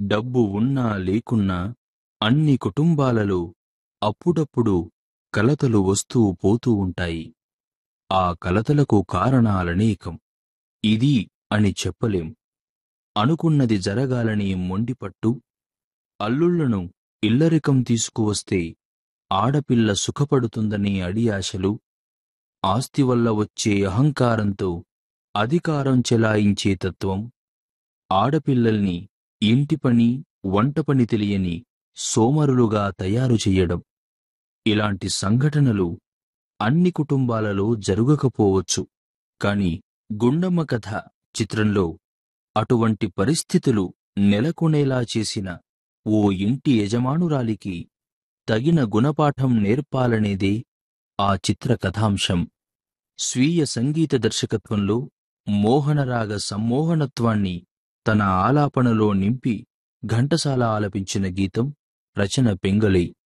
డబ్బు ఉన్నా లేకున్నా అన్ని కుటుంబాలలో అప్పుడప్పుడు కలతలు వస్తూ పోతూ ఉంటాయి ఆ కలతలకు కారణాలనేకం ఇది అని చెప్పలేం అనుకున్నది జరగాలని మొండిపట్టు అల్లుళ్లను ఇల్లరికం తీసుకువస్తే ఆడపిల్ల సుఖపడుతుందనే అడియాశలు ఆస్తి వల్ల వచ్చే అహంకారంతో అధికారం చెలాయించే తత్వం ఆడపిల్లల్ని ఇంటి పని వంట పని తెలియని సోమరులుగా తయారు చెయ్యడం ఇలాంటి సంఘటనలు అన్ని కుటుంబాలలో జరుగకపోవచ్చు కాని గుండమ్మ కథ చిత్రంలో అటువంటి పరిస్థితులు నెలకొనేలా చేసిన ఓ ఇంటి యజమానురాలికి తగిన గుణపాఠం నేర్పాలనేదే ఆ చిత్ర కథాంశం స్వీయ సంగీత దర్శకత్వంలో మోహనరాగ సమ్మోహనత్వాన్ని తన ఆలాపనలో నింపి ఘంటసాల ఆలపించిన గీతం రచన పెంగళి